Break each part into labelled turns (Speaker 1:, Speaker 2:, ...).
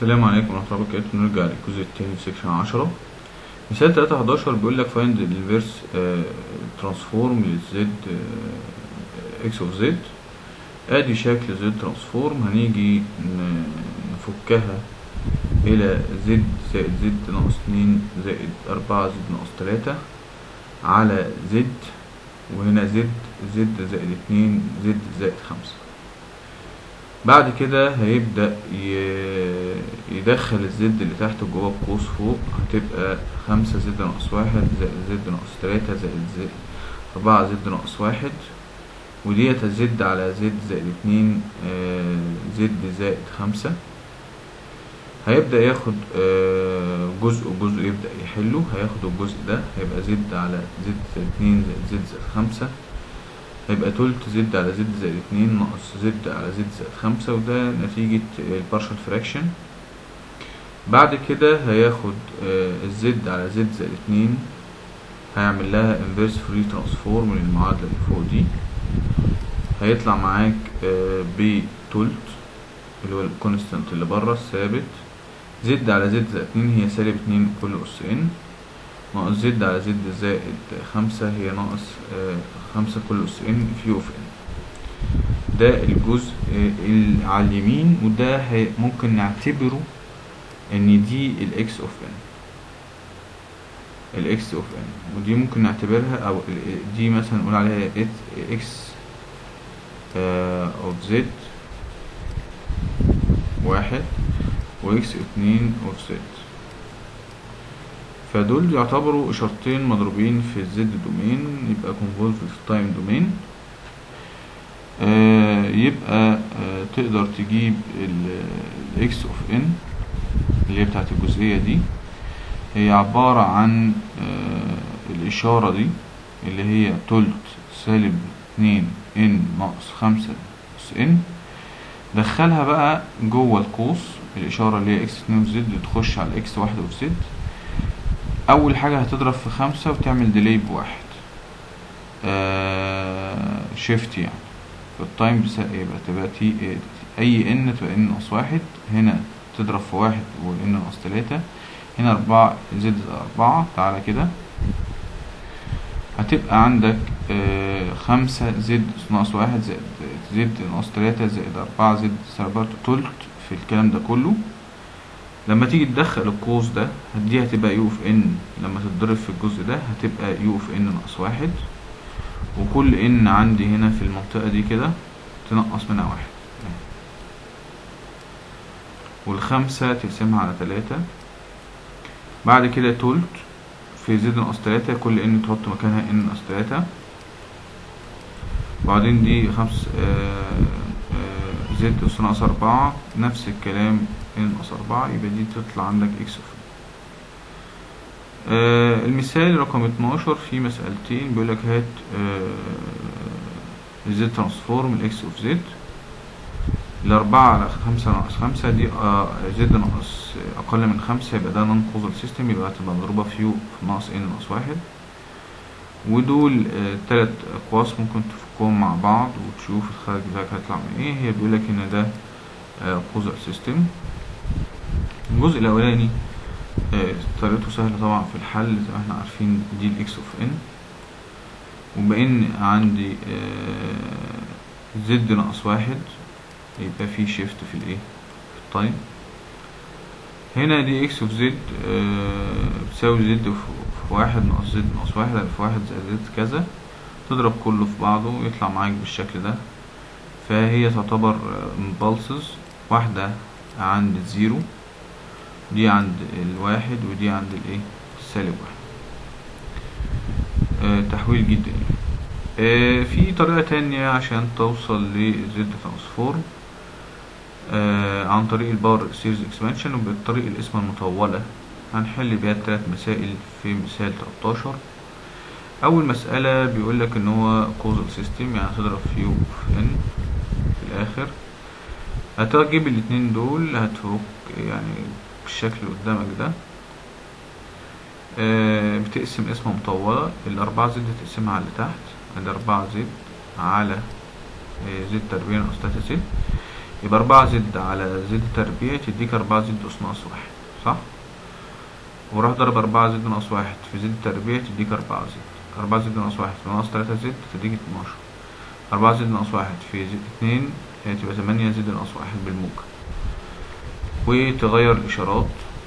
Speaker 1: السلام عليكم ورحمة الله وبركاته نرجع للجزء التاني سيكشن عشرة مثال تلاتة حداشر بيقول لك find the inverse ترانسفورم للزد اكس اوف زد ادي شكل زد ترانسفورم هنيجي ن- نفكها الى زد زائد زد ناقص اتنين زائد اربعة زد ناقص تلاتة على زد وهنا زد زد زائد اتنين زد زائد خمسة بعد كده هيبدأ ي- يدخل الزد اللي تحت جوه القوس فوق هتبقى خمسة زد ناقص واحد زائد زد ناقص تلاتة زائد زد أربعة زد ناقص واحد وديت زد على زد زائد اتنين آه، زد زائد خمسة هيبدأ ياخد آه، جزء جزء يبدأ يحله هياخد الجزء ده هيبقى زد على زد زائد اتنين زائد زد زائد خمسة هيبقى تلت زد على زد زائد اتنين ناقص زد على زد زائد خمسة وده نتيجة البارشل فراكشن بعد كده هياخد آه، الزد على زد زائد اتنين هيعمل لها inverse فري ترانسفورم للمعادلة اللي فوق دي هيطلع معاك آه، بتلت اللي هو الكونستانت اللي بره الثابت زد على زد زائد اتنين هي سالب اتنين كل أس ان ناقص زد على زد زائد خمسة هي ناقص آه، خمسة كل أس ان في يو في ان ده الجزء آه، اللي على اليمين وده هي- ممكن نعتبره ان دي الاكس اوف ان الاكس اوف ان ودي ممكن نعتبرها او ال- دي مثلا نقول عليها اكس اوف زد واحد واكس اتنين اوف زد فدول يعتبروا اشارتين مضروبين في الزد دومين يبقى convolved في التايم دومين آه يبقى آه تقدر تجيب الاكس اوف ان اللي هي بتاعت الجزئية دي هي عبارة عن آه الإشارة دي اللي هي تلت سالب اتنين ان ناقص خمسة اس ان دخلها بقى جوه القوس الإشارة اللي هي اكس اتنين في زد تخش على اكس واحد في زد أول حاجة هتضرب في خمسة وتعمل ديلي بواحد آه شيفت يعني في التايم بس يبقى تبقى تي أي ان تبقى ان ناقص واحد هنا تضرب في واحد وان ناقص تلاتة هنا أربعة زد أربعة تعالى كده هتبقى عندك آه خمسة زد ناقص واحد زائد زد ناقص تلاتة زائد أربعة زد سربات تلت في الكلام ده كله لما تيجي تدخل القوس ده دي هتبقى يو في ان لما تتضرب في الجزء ده هتبقى يو في ان ناقص واحد وكل ان عندي هنا في المنطقة دي كده تنقص منها واحد والخمسة تقسمها على تلاتة بعد كده تلت في زد ناقص تلاتة كل ان تحط مكانها ان ناقص تلاتة وبعدين دي خمس آه، آه، زد أس ناقص أربعة نفس الكلام ان ناقص أربعة يبقى دي تطلع عندك اكس اوف آه المثال رقم اتناشر في مسألتين بيقولك هات آه زد ترانسفورم الاكس اوف زد الأربعة على خمسة ناقص خمسة دي آه زد ناقص أقل من خمسة يبقى ده نون كوزال سيستم يبقى هتبقى مضروبة في يو في ناقص ان ناقص واحد ودول آه تلات أقواس ممكن تفكهم مع بعض وتشوف الخارج بتاعك هيطلع من ايه هي بيقولك إن ده آه كوزال سيستم الجزء الأولاني آه طريقته سهلة طبعا في الحل زي ما احنا عارفين دي الإكس اوف ان وبإن عندي آه زد ناقص واحد يبقى في شيفت في الايه في التايم هنا دي اكس اوف زد بتساوي زد في واحد ناقص زد ناقص واحد في واحد زائد زد كذا تضرب كله في بعضه يطلع معاك بالشكل ده فهي تعتبر امبالسز واحدة عند الزيرو دي عند الواحد ودي عند الايه السالب واحد آه تحويل جدا آه في طريقة تانية عشان توصل لزد ترانسفورم آه عن طريق الباور سيريز اكسبانشن وبالطريقة اللي اسمها المطولة هنحل بيها التلات مسائل في مثال 13 أول مسألة بيقولك إن هو كوزال سيستم يعني هتضرب في يو في ان في الآخر هتجيب الاتنين دول هتفك يعني بالشكل اللي قدامك ده آه بتقسم اسمها مطولة الأربعة زد تقسمها على اللي تحت ادي أربعة زد على آه زد تربيع ناقص تلاتة زد يبقى أربعة زد على زد تربيع تديك أربعة زد أس ناقص واحد صح؟ وراح ضرب أربعة زد ناقص واحد في زد تربيع تديك أربعة زد أربعة زد ناقص واحد في ناقص تلاتة زد تديك اتناشر أربعة زد ناقص واحد في زد اتنين هي تبقى تمانية زد ناقص واحد بالموجب وتغير الإشارات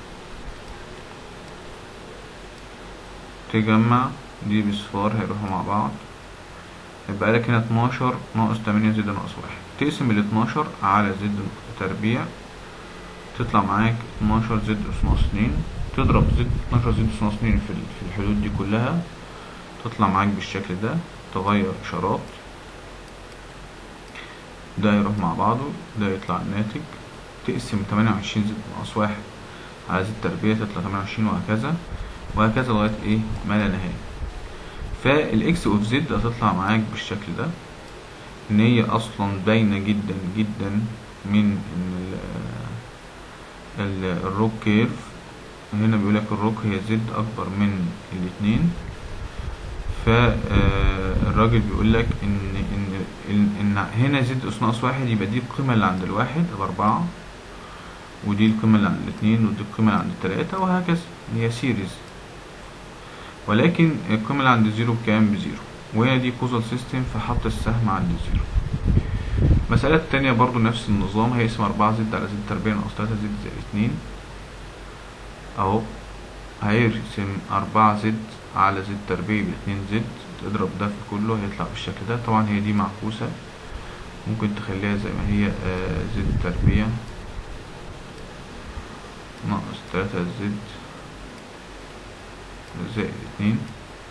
Speaker 1: تجمع دي بصفار هيروحوا مع بعض يبقى لك هنا اتناشر ناقص تمانية زد ناقص واحد تقسم الاتناشر على زد تربيع تطلع معاك اتناشر زد أس ناقص اتنين تضرب زد اتناشر زد أس ناقص اتنين في ال- في الحدود دي كلها تطلع معاك بالشكل ده تغير إشارات ده يروح مع بعضه ده يطلع الناتج تقسم تمانية وعشرين زد ناقص واحد على زد تربيع تطلع تمانية وعشرين وهكذا وهكذا لغاية ايه ما لا نهاية فالاكس اوف زد هتطلع معاك بالشكل ده ان هي اصلا باينة جدا جدا من ان ال- ال- الروك كيرف هنا بيقولك الروك هي زد اكبر من الاتنين فالراجل بيقول لك ان ان ان, إن هنا زد اس ناقص واحد يبقى دي القيمة اللي عند الواحد بأربعة ودي القيمة اللي عند الاتنين ودي القيمة اللي عند التلاتة وهكذا هي سيريز ولكن القيمة اللي عند الزيرو بكام بزيرو وهنا دي كوزال سيستم فحط السهم عند الزيرو المسألة التانية برضو نفس النظام هيقسم أربعة زد على زد تربيع ناقص تلاتة زد زائد اتنين أهو هيرسم أربعة زد على زد تربيع باتنين زد تضرب ده في كله هيطلع بالشكل ده طبعا هي دي معكوسة ممكن تخليها زي ما هي آه، زد تربيع ناقص تلاتة زد زائد اتنين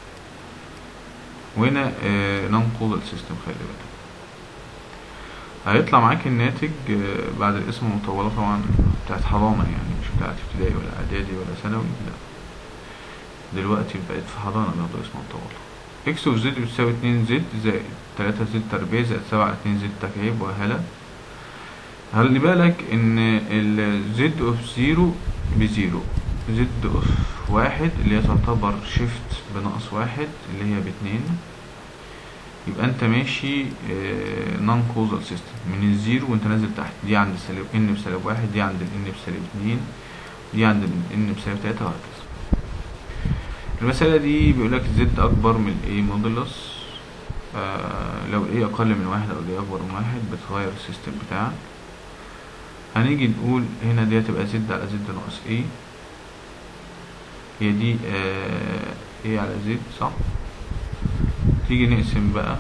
Speaker 1: وهنا ننقض السيستم خلي بالك هيطلع معاك الناتج آه، بعد الاسم المطولة طبعا بتاعت حضانة يعني مش بتاعت ابتدائي ولا اعدادي ولا ثانوي لا دلوقتي بقت في حضانة بياخدوا اسم مطولة اكس اوف زد بتساوي اتنين زد زائد تلاتة زد تربيع زائد سبعة على اتنين زد تكعيب وهلا خلي بالك ان الزد اوف زيرو بزيرو زد اوف واحد اللي هي تعتبر شيفت بناقص واحد اللي هي باتنين يبقى انت ماشي نون كوزال سيستم من الزيرو وانت نازل تحت دي عند سالب ان بسالب واحد دي عند الان بسالب اتنين دي عند الان بسالب تلاتة وهكذا المسألة دي بيقولك زد أكبر من الاي مودولس آه لو الاي أقل من واحد أو الاي أكبر من واحد بتغير السيستم بتاعك هنيجي نقول هنا دي هتبقى زد على زد ناقص ايه هي دي آه ايه على زد صح تيجي نقسم بقى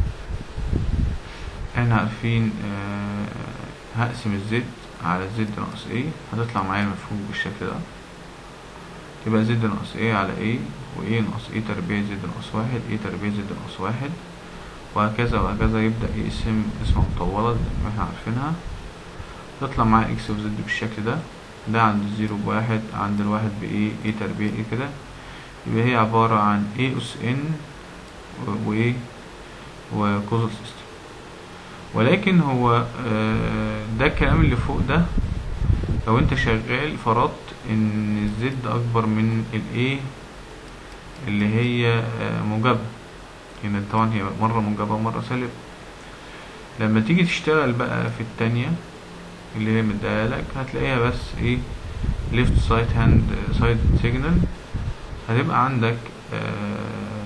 Speaker 1: احنا عارفين آه هقسم الزد على زد ناقص ايه هتطلع معايا المفهوم بالشكل ده يبقى زد ناقص ايه على ايه وايه ناقص ايه تربيع زد ناقص واحد ايه تربيع زد ناقص واحد وهكذا وهكذا يبدأ يقسم اسمها مطولة زي ما احنا عارفينها تطلع معايا اكس اوف زد بالشكل ده ده عند الزيرو بواحد عند الواحد بايه ايه تربيع ايه كده يبقى هي عبارة عن ايه اس ان وايه وكوزال سيستم ولكن هو آه ده الكلام اللي فوق ده لو انت شغال فرضت ان الزد اكبر من الايه اللي هي آه موجبة هنا طبعا هي مرة موجبة ومرة سالبة لما تيجي تشتغل بقى في التانية اللي هي مديها لك هتلاقيها بس ايه ليفت سايد هاند سايد سيجنال هتبقى عندك آه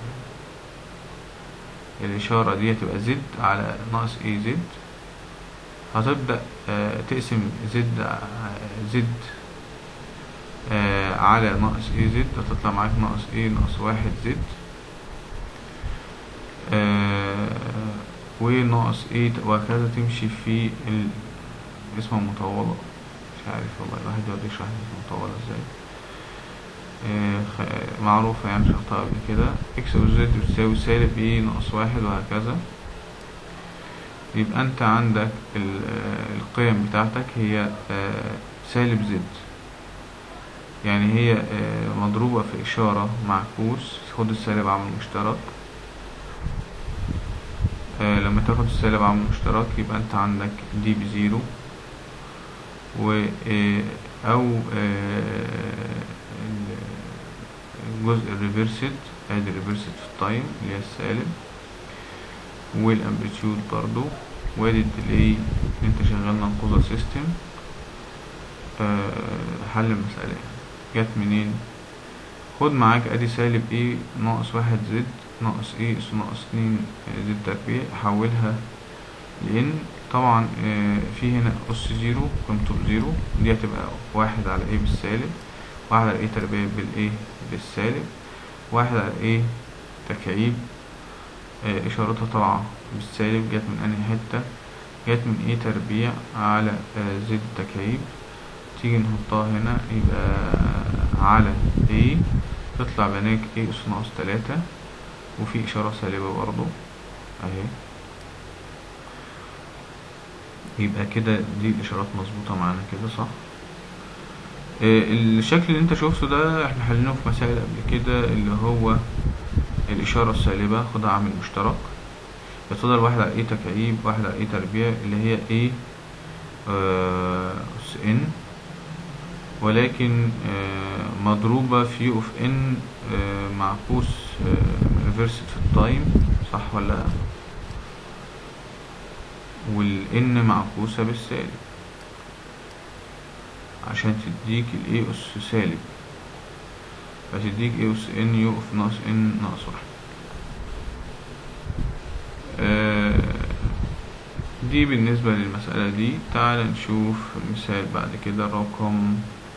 Speaker 1: الإشارة دي هتبقى زد على ناقص ايه زد هتبدأ آه تقسم زد زد آه على ناقص ايه زد هتطلع معاك ناقص ايه ناقص واحد زد آه وناقص ايه وهكذا تمشي في ال... اسمها مطولة مش عارف والله الواحد يقعد يشرح مطولة ازاي آه خ... معروفة يعني شرحتها قبل كده اكس او زد بتساوي سالب ايه ناقص واحد وهكذا يبقى انت عندك القيم بتاعتك هي آه سالب زد يعني هي آه مضروبة في إشارة معكوس خد السالب عامل مشترك آه لما تاخد السالب عامل مشترك يبقى انت عندك دي بزيرو و او الجزء الريفرسد ادي الريفرسد في التايم اللي هي السالب والامبليتيود برضو وادي الديلي انت شغال ننقذ سيستم آه حل المسألة جت منين خد معاك ادي سالب ايه ناقص واحد زد ناقص ايه اس ناقص اتنين زد تربيع حولها لان طبعا آه في هنا اس زيرو قيمته بزيرو دي هتبقى واحد على ايه بالسالب واحد على ايه تربيع بالايه بالسالب واحد على ايه تكعيب آه اشارتها طالعة بالسالب جت من انهي حتة جت من ايه تربيع على آه زد تكعيب تيجي نحطها هنا يبقى على ايه تطلع بناك ايه اس ناقص تلاتة وفي اشارة سالبة برضو اهي يبقى كده دي الاشارات مظبوطة معانا كده صح آه الشكل اللي انت شوفته ده احنا حليناه في مسائل قبل كده اللي هو الاشارة السالبة خدها عامل مشترك يتفضل واحد على ايه تكعيب واحد على ايه تربيع اللي هي ايه آه اس ان ولكن آه مضروبة في يو اوف ان آه معكوس ريفرسد في التايم صح ولا لا والان معكوسة بالسالب عشان تديك الاي اس سالب فتديك اي اس ان يو اوف ناقص ان ناقص واحد دي بالنسبة للمسألة دي تعال نشوف مثال بعد كده رقم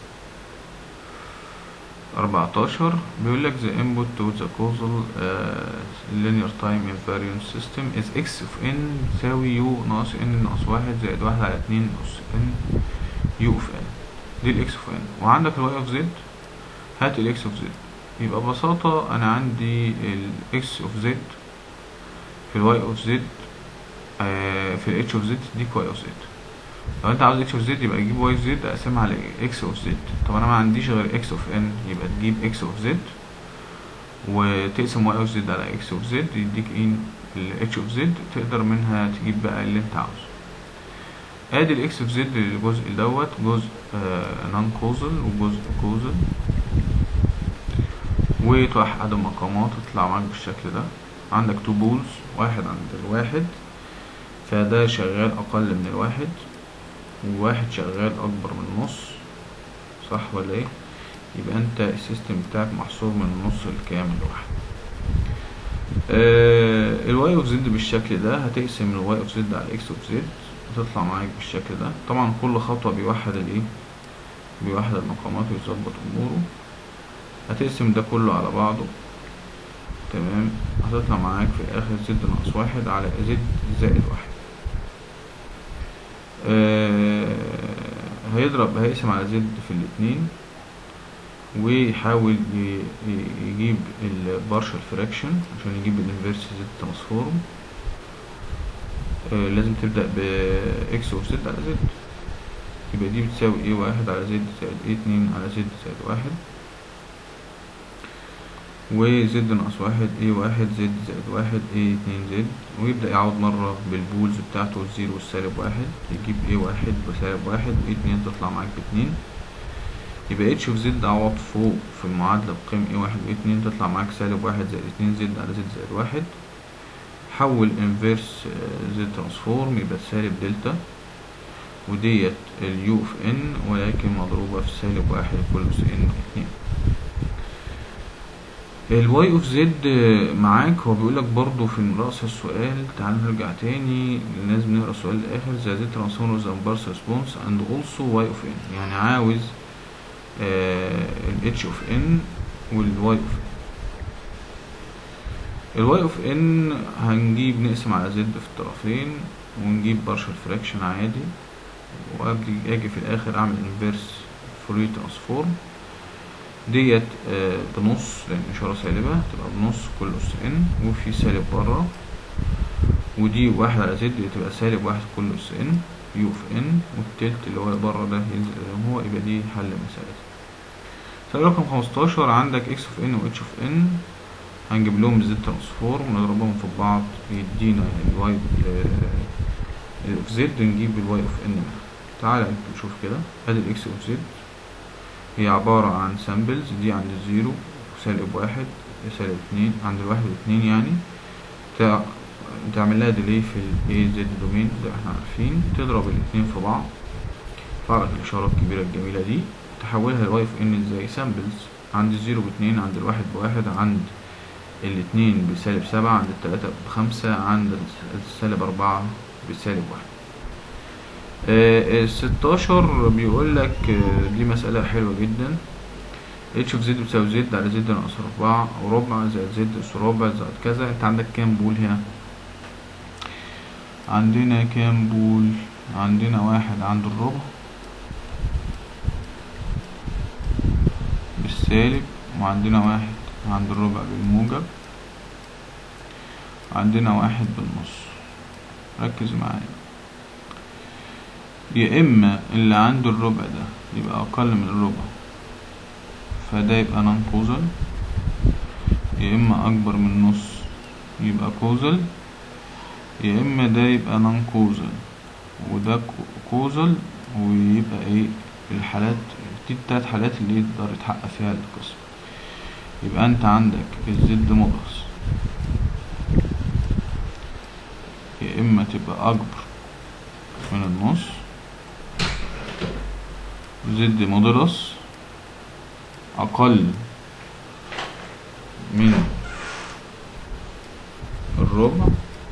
Speaker 1: أربعتاشر بيقول لك the input to the causal uh, linear time invariant system is x of n تساوي u ناقص n ناقص واحد زائد واحد على اتنين ناقص n u of n دي ال x of n وعندك ال y of z هات ال x of z يبقى ببساطة أنا عندي ال x of z في ال y of z آه في ال h of z تديك y of z لو انت عاوز x of z يبقى تجيب y of z اقسمها على x of z طب انا ما عنديش غير x of n يبقى تجيب x of z وتقسم y of z على x of z يديك ايه ال h of z تقدر منها تجيب بقى اللي انت عاوزه ادي ال x of z للجزء دوت جزء نون كوزل وجزء كوزل وتوحد المقامات تطلع معاك بالشكل ده عندك تو بولز واحد عند الواحد فده شغال اقل من الواحد وواحد شغال اكبر من النص صح ولا ايه يبقى انت السيستم بتاعك محصور من النص الكامل لواحد آه الواي اوف زد بالشكل ده هتقسم الواي اوف زد على اكس اوف زد هتطلع معاك بالشكل ده طبعا كل خطوة بيوحد الايه بيوحد المقامات ويظبط اموره هتقسم ده كله على بعضه تمام هتطلع معاك في الاخر زد ناقص واحد على زد زائد واحد آه هيضرب هيقسم على زد في الاتنين ويحاول يجيب البارشل فراكشن عشان يجيب الانفيرس زد ترانسفورم آه لازم تبدأ باكس اوف زد على زد يبقى دي بتساوي ايه واحد على زد زائد ايه اتنين على زد زائد واحد وزد ناقص واحد ايه واحد زد زائد واحد ايه اتنين زد ويبدأ يعوض مرة بالبولز بتاعته الزيرو والسالب واحد يجيب ايه واحد بسالب واحد وايه اتنين تطلع معاك باتنين يبقى اتش اوف زد عوض فوق في المعادلة بقيم ايه واحد وايه اتنين تطلع معاك سالب واحد زائد اتنين زد على زد زائد واحد حول انفيرس زد ترانسفورم يبقى سالب دلتا وديت اليو اوف ان ولكن مضروبة في سالب واحد كل اس ان اتنين الواي اوف زد معاك هو بيقول لك برضه في رأس السؤال تعال نرجع تاني لازم نقرا السؤال الاخر ذا زد ترانسفورم ذا امبارس ريسبونس اند اولسو واي اوف ان يعني عاوز الاتش اوف ان والواي اوف ان الواي اوف ان هنجيب نقسم على زد في الطرفين ونجيب بارشل فراكشن عادي وابدي اجي في الاخر اعمل انفيرس فوري ترانسفورم ديت آه بنص لان اشاره سالبه تبقى بنص كل اس ان وفي سالب بره ودي واحد على زد تبقى سالب واحد كل اس ان يو في ان والتلت اللي هو بره ده ينزل زي ما هو يبقى دي حل مسألة سؤال رقم خمستاشر عندك اكس اوف ان و اتش اوف ان هنجيب لهم زد ترانسفورم ونضربهم في بعض يدينا الواي اوف زد نجيب الواي اوف ان منها تعالى نشوف كده ادي الاكس اوف زد هي عبارة عن سامبلز دي عند الزيرو سالب واحد سالب اتنين عند الواحد واتنين يعني تعمل لها ديلي في الاي زد دومين زي ما احنا عارفين تضرب الاتنين في بعض تفعل الاشاره الكبيره الجميله دي تحولها لواي في ان ازاي سامبلز عند الزيرو باتنين عند الواحد بواحد عند الاتنين بسالب سبعة عند التلاتة بخمسة عند السالب أربعة بسالب واحد الستاشر بيقول لك آه، دي مسألة حلوة جدا اتش اوف زد بتساوي زد على زد ناقص أربعة أو ربع زائد زد أس ربع زائد كذا انت عندك كام بول هنا عندنا كام بول عندنا واحد عند الربع بالسالب وعندنا واحد عند الربع بالموجب عندنا واحد بالنص ركز معايا يا اما اللي عنده الربع ده يبقى اقل من الربع فده يبقى نون كوزل يا اما اكبر من النص يبقى كوزل يا اما ده يبقى نون كوزل وده كوزل ويبقى ايه الحالات دي التلات حالات اللي يقدر يتحقق فيها القسم يبقى انت عندك الزد مضغس يا اما تبقى اكبر من النص زد مودولس اقل من الربع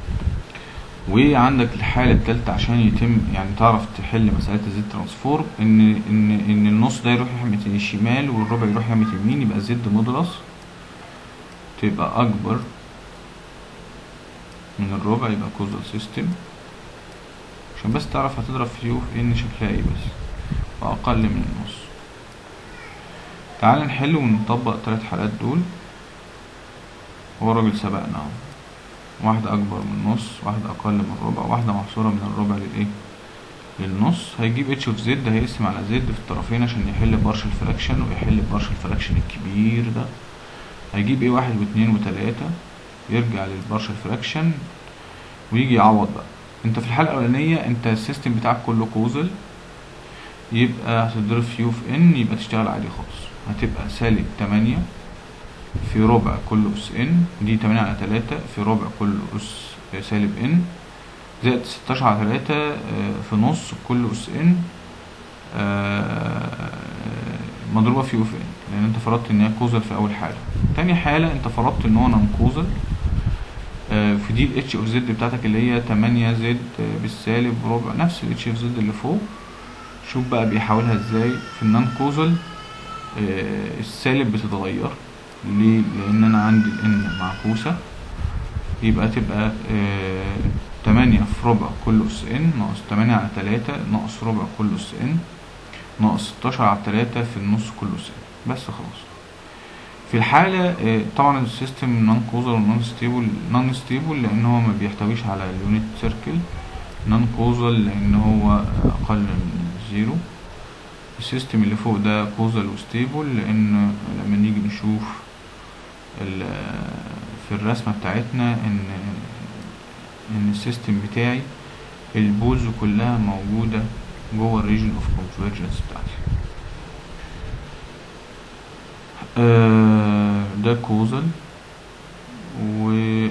Speaker 1: وعندك الحالة التالتة عشان يتم يعني تعرف تحل مسألة الزد ترانسفورم ان ان ان النص ده يروح يحمي الشمال والربع يروح يحمي اليمين يبقى زد مودولس تبقى اكبر من الربع يبقى كوزال سيستم عشان بس تعرف هتضرب في يو في ان شكلها ايه بس واقل من النص تعال نحل ونطبق التلات حالات دول هو الراجل سبقنا اهو واحدة أكبر من النص واحدة أقل من الربع واحدة محصورة من الربع للإيه للنص هيجيب اتش اوف زد هيقسم على زد في الطرفين عشان يحل بارشل فراكشن ويحل بارشل فراكشن الكبير ده هيجيب ايه واحد واتنين وتلاتة يرجع للبارشل فراكشن ويجي يعوض بقى انت في الحالة الأولانية انت السيستم بتاعك كله كوزل يبقى هتضرب في يو في ان يبقى تشتغل عادي خالص هتبقى سالب تمانية في ربع كل أس ان دي تمانية على تلاتة في ربع كل أس سالب ان زائد ستاشر على تلاتة في نص كل أس ان مضروبة في يو في ان لأن انت فرضت ان هي كوزل في أول حالة تاني حالة انت فرضت ان هو نون كوزل في دي الاتش اوف زد بتاعتك اللي هي تمانية زد بالسالب ربع نفس الاتش اوف زد اللي فوق شوف بقى بيحاولها ازاي في النون كوزل السالب بتتغير ليه لان انا عندي الان معكوسة يبقى تبقى تمانية في ربع كل اس ان ناقص تمانية على تلاتة ناقص ربع كل اس ان ناقص ستاشر على تلاتة في النص كل اس ان بس خلاص في الحالة طبعا السيستم نون كوزر ونون ستيبل نون ستيبل لان هو ما بيحتويش على اليونت سيركل نون كوزل لان هو اقل من زيرو السيستم اللي فوق ده كوزل وستيبل لان لما نيجي نشوف في الرسمة بتاعتنا ان ان السيستم بتاعي البولز كلها موجودة جوه الريجن اوف كونفرجنس بتاعتي آه ده كوزل و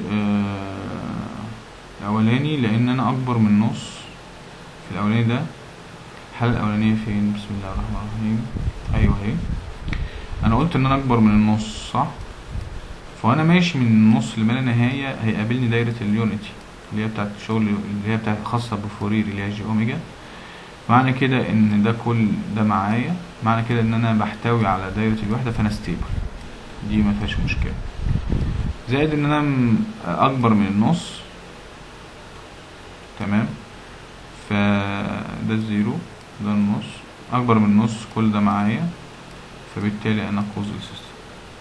Speaker 1: الاولاني لان انا اكبر من نص في الاولاني ده الحالة الاولانية فين بسم الله الرحمن الرحيم ايوه اهي انا قلت ان انا اكبر من النص صح فانا ماشي من النص لما لا نهاية هيقابلني دايرة اليونيتي اللي هي بتاعت الشغل اللي هي بتاعت خاصة بفورير اللي هي جي اوميجا معنى كده ان ده كل ده معايا معنى كده ان انا بحتوي على دايرة الوحدة فانا ستيبل دي ما فيهاش مشكلة زائد ان انا اكبر من النص تمام فده الزيرو ده النص اكبر من النص كل ده معايا فبالتالي انا كوزل سيستم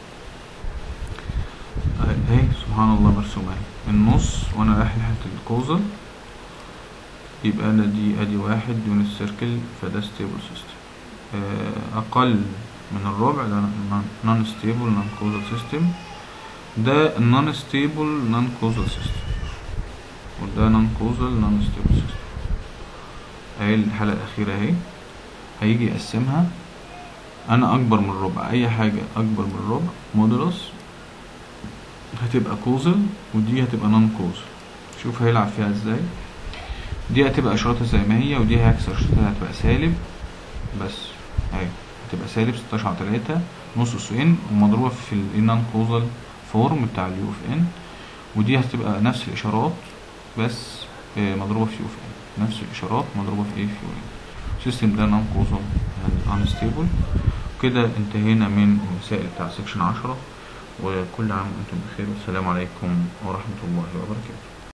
Speaker 1: اهي سبحان الله مرسومة اهي النص وانا رايح ناحية الكوزل يبقى انا دي ادي واحد دون السيركل فده ستيبل سيستم اقل من الربع ده نون ستيبل نون كوزل سيستم ده نون ستيبل نون كوزل سيستم وده نون كوزل نون ستيبل سيستم اهي الحالة الأخيرة اهي هيجي يقسمها أنا أكبر من الربع أي حاجة أكبر من الربع مودولوس هتبقى كوزل ودي هتبقى نون كوزل شوف هيلعب فيها ازاي دي هتبقى اشارتها زي ما هي ودي هيعكس اشارتها هتبقى سالب بس اهي هتبقى سالب 16 على 3 نص اس ان ومضروبة في الانان كوزال فورم بتاع اليو اف ان ودي هتبقى نفس الاشارات بس آه، مضروبة في يو اف ان نفس الاشارات مضروبة في ايه في يو ان السيستم ده نون كوزال يعني انستيبل كده انتهينا من المسائل بتاع سيكشن 10 وكل عام وانتم بخير والسلام عليكم ورحمة الله وبركاته